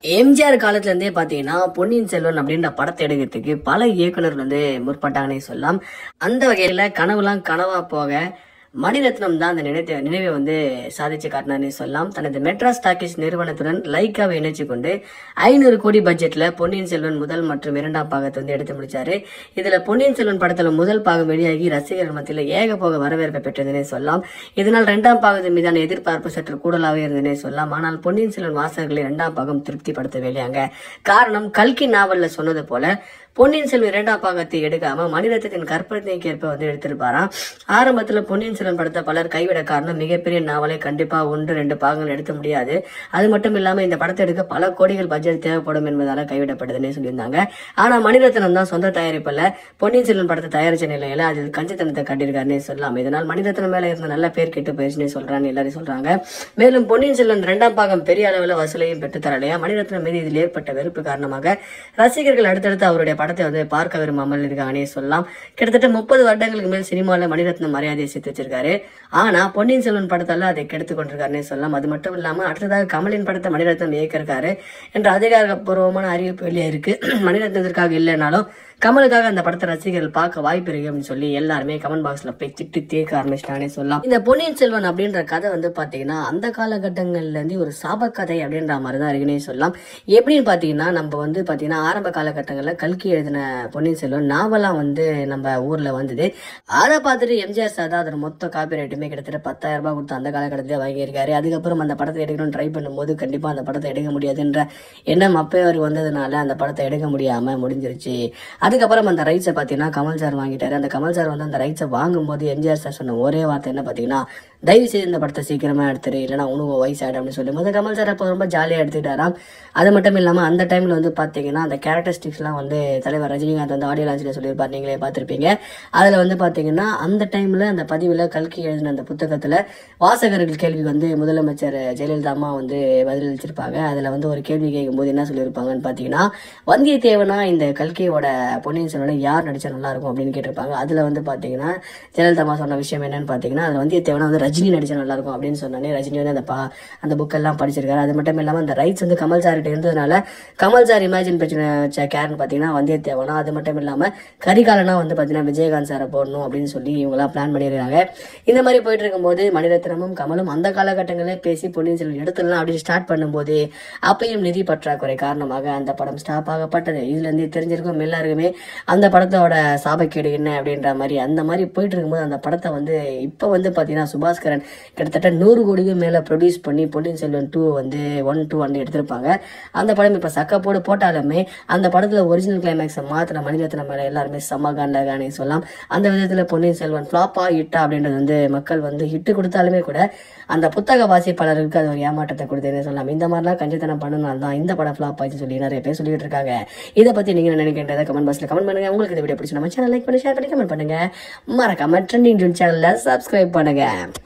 எம்ஜிஆர் காலத்துல இருந்தே பாத்தீங்கன்னா பொன்னியின் செல்வன் அப்படின்ற படத்தை எடுக்கிறதுக்கு பல இயக்குனர்கள் வந்து முற்பட்டாங்கன்னே சொல்லலாம் அந்த வகையில கனவுலாம் கனவா போக மணிரத்னம் தான் அந்த நினைத்த நினைவை வந்து சாதிச்சு காட்டினார்னே சொல்லலாம் தனது மெட்ராஸ் டாக்கீஸ் நிறுவனத்துடன் லைக்காவை இணைச்சு கொண்டு ஐநூறு கோடி பட்ஜெட்ல பொன்னியின் செல்வன் முதல் மற்றும் இரண்டாம் பாகத்தை வந்து எடுத்து முடிச்சாரு இதுல பொன்னியின் செல்வன் படத்துல முதல் பாகம் வெளியாகி ரசிகர்கள் மத்தியில் ஏக போக வரவேற்பை பெற்றதுனே சொல்லலாம் இதனால் இரண்டாம் பாகத்தின் மீதான எதிர்பார்ப்பு சற்று கூடுதலாகவே இருந்ததுனே சொல்லலாம் ஆனால் பொன்னியின் செல்வன் வாசகர்களை இரண்டாம் பாகம் திருப்திப்படுத்தவில்லையாங்க காரணம் கல்கி நாவல்ல சொன்னது போல பொன்னியின் செல்வன் இரண்டாம் பாகத்தை எடுக்காம மணிரத்னத்தின் கற்பனைக்கு ஏற்ப வந்து எடுத்திருப்பாராம் ஆரம்பத்துல பொன்னியின் செல்வன் படத்தை பலர் கைவிட காரணம் மிகப்பெரிய நாவலை கண்டிப்பா ஒன்று ரெண்டு பாகங்கள் எடுக்க முடியாது அது மட்டும் இல்லாம இந்த படத்தை எடுக்க பல கோடிகள் பட்ஜெட் தேவைப்படும் என்பதால கைவிடப்படுதுன்னே சொல்லியிருந்தாங்க ஆனா மணிரத்னம் தான் சொந்த தயாரிப்புல பொன்னியின் செல்வன் படத்தை தயாரிச்ச நிலையில அதில் கஞ்சத்தனத்தை காட்டியிருக்காருன்னே சொல்லலாம் இதனால் மணிரத்னம் மேல இருந்த நல்ல பேர் கெட்டு போயிடுச்சுன்னு சொல்றான்னு எல்லாரும் சொல்றாங்க மேலும் பொன்னியின் செல்வன் இரண்டாம் பாகம் பெரிய அளவுல வசூலையும் பெற்று தரலையா மணிரத்னம் மீது இதில் ஏற்பட்ட வெறுப்பு காரணமாக ரசிகர்கள் அடுத்தடுத்து அவருடைய படத்தை வந்து பார்க்க விரும்பாமல் இருக்காங்கன்னே சொல்லலாம் கிட்டத்தட்ட முப்பது வருடங்களுக்கு மேல் சினிமாவில் மணிரத்னம் மரியாதையை சேர்த்து வச்சிருக்காரு ஆனா பொன்னியின் செல்வன் படத்தால அதை கெடுத்து கொண்டிருக்காருன்னே சொல்லலாம் அது மட்டும் இல்லாம அடுத்ததாக கமலின் படத்தை மணிரத்னம் இயக்கிருக்காரு என்ற அதிகாரப்பூர்வமான அறிவிப்பு வெளியே இருக்கு மணிரத்னத்திற்காக இல்லைனாலும் கமலுக்காக அந்த படத்தை ரசிகர்கள் பார்க்க வாய்ப்பு இருக்கு அப்படின்னு சொல்லி எல்லாருமே கமெண்ட் பாக்ஸ்ல போய் திட்டு தேக்க ஆரம்பிச்சிட்டானே சொல்லலாம் இந்த பொன்னியின் செல்வன் அப்படின்ற கதை வந்து பாத்தீங்கன்னா அந்த காலகட்டங்கள்ல இருந்து ஒரு சாப கதை அப்படின்ற மாதிரி தான் இருக்குன்னே சொல்லலாம் எப்படின்னு பாத்தீங்கன்னா நம்ம வந்து பாத்தீங்கன்னா ஆரம்ப காலகட்டங்கள்ல கல்கி எழுதின பொன்னியின் செல்வன் நாவலாம் வந்து நம்ம ஊர்ல வந்தது அதை பார்த்துட்டு எம்ஜிஆர் சார் தான் அதோட மொத்த காப்பி ரைட்டுமே கிட்டத்தட்ட பத்தாயிரம் ரூபாய் கொடுத்து அந்த காலகட்டத்திலே வாங்கியிருக்காரு அதுக்கப்புறம் அந்த படத்தை எடுக்கணும்னு ட்ரை பண்ணும்போது கண்டிப்பா அந்த படத்தை எடுக்க முடியாதுன்ற எண்ணம் அப்பவே அவருக்கு வந்ததுனால அந்த படத்தை எடுக்க முடியாம முடிஞ்சிருச்சு அதுக்கப்புறம் அந்த ரைட்ஸை பார்த்தீங்கன்னா கமல் சார் வாங்கிட்டாரு அந்த கமல் சார் வந்து அந்த ரைட்ஸை வாங்கும்போது எம்ஜிஆர் சார் சொன்ன ஒரே வார்த்தை என்ன பார்த்தீங்கன்னா தயவு செய்து இந்த படத்தை சீக்கிரமா எடுத்துரு இல்லைன்னா உனக்கு வயசாயிடும் அப்படின்னு சொல்லும்போது கமல் சார் அப்போ ரொம்ப ஜாலியாக எடுத்துக்கிட்டாராம் அது மட்டும் இல்லாமல் அந்த டைமில் வந்து பார்த்தீங்கன்னா அந்த கேரக்டரிஸ்டிக்ஸ்லாம் வந்து தலைவர் ரஜினிகாந்த் வந்து ஆடியோ லான்ச்சில் சொல்லியிருப்பார் நீங்களே பார்த்துருப்பீங்க அதில் வந்து பார்த்தீங்கன்னா அந்த டைமில் அந்த பதிவில் கல்கி எழுதின அந்த புத்தகத்தில் வாசகர்கள் கேள்வி வந்து முதலமைச்சர் ஜெயலலிதா அம்மா வந்து பதிலளிச்சிருப்பாங்க அதில் வந்து ஒரு கேள்வி கேட்கும்போது என்ன சொல்லியிருப்பாங்கன்னு பார்த்தீங்கன்னா வந்தியத்தேவனா இந்த கல்கியோட பொன்னியின் செல்வனை யார் நடிச்சா நல்லா இருக்கும் அப்படின்னு கேட்டிருப்பாங்க அதில் வந்து பார்த்தீங்கன்னா ஜெயலலிதா அம்மா சொன்ன விஷயம் என்னன்னு பார்த்தீங்கன்னா அதில் வந்தியத்தேவனா வந்து ரஜினி நடிச்சா நல்லா இருக்கும் அப்படின்னு சொன்னானே ரஜினி வந்து அந்த பா அந்த புக்கெல்லாம் படிச்சிருக்காரு அது மட்டும் இல்லாமல் அந்த ரைட்ஸ் வந்து கமல் சார்கிட்ட இருந்ததுனால கமல் சார் இமேஜின் பிரச்சனை கேர்னு பார்த்தீங்கன்னா வந்தியத்தேவனா அது மட்டும் இல்லாமல் கரிகாலனா வந்து பார்த்தீங்கன்னா விஜயகாந்த் சாரை போடணும் அப்படின்னு சொல்லி இவங்கெல்லாம் பிளான் பண்ணியிருக்காங்க இந்த மாதிரி போயிட்டு இருக்கும்போது மணிரத்னமும் கமலும் அந்த காலகட்டங்களிலே பேசி பொன்னியின் செல்வன் எடுத்துடலாம் அப்படின்னு ஸ்டார்ட் பண்ணும்போது அப்பயும் நிதி பற்றாக்குறை காரணமாக அந்த படம் ஸ்டாப் ஆகப்பட்டது இதுல இருந்து தெரிஞ்சிருக்கும் எல்லாருக்குமே அந்த படத்தோட சாபக்கேடு என்ன அப்படின்ற மாதிரி அந்த மாதிரி போயிட்டு இருக்கும்போது அந்த படத்தை வந்து இப்போ வந்து பார்த்தீங்கன்னா சுபாஸ்கரன் கிட்டத்தட்ட நூறு கோடிக்கு மேலே ப்ரொடியூஸ் பண்ணி பொன்னியின் செல்வன் டூ வந்து ஒன் டூ வந்து எடுத்திருப்பாங்க அந்த படம் இப்போ சக்கப்போடு போட்டாலுமே அந்த படத்தில் ஒரிஜினல் கிளைமேக்ஸை மாத்திர மணிரத்னம் மேலே எல்லாருமே செம்ம காண்டாகானே சொல்லலாம் அந்த விதத்தில் பொன்னியின் செல்வன் ஃப்ளாப்பா ஹிட்டா அப்படின்றது வந்து மக்கள் வந்து ஹிட்டு கொடுத்தாலுமே கூட அந்த புத்தக வாசிப்பாளருக்கு அது ஒரு ஏமாற்றத்தை கொடுத்தேன்னு சொல்லலாம் இந்த மாதிரிலாம் கஞ்சத்தனம் பண்ணனால தான் இந்த படம் ஃப்ளாப் ஆச்சு சொல்லி நிறைய பேர் சொல்லிட்டு இருக்காங்க இதை பத்தி நீங்க என்ன நினைக்கின்றத கமெண்ட் பாக்ஸ்ல கமெண்ட் பண்ணுங்க உங்களுக்கு இந்த வீடியோ பிடிச்சி நம்ம சேனல் லைக் பண்ணி ஷேர் பண்ணி கமெண்ட் பண்ணுங்க மறக்காம ட்ரெண்டிங் சேனல்ல சப்ஸ்கிரைப் பண்ணுங்க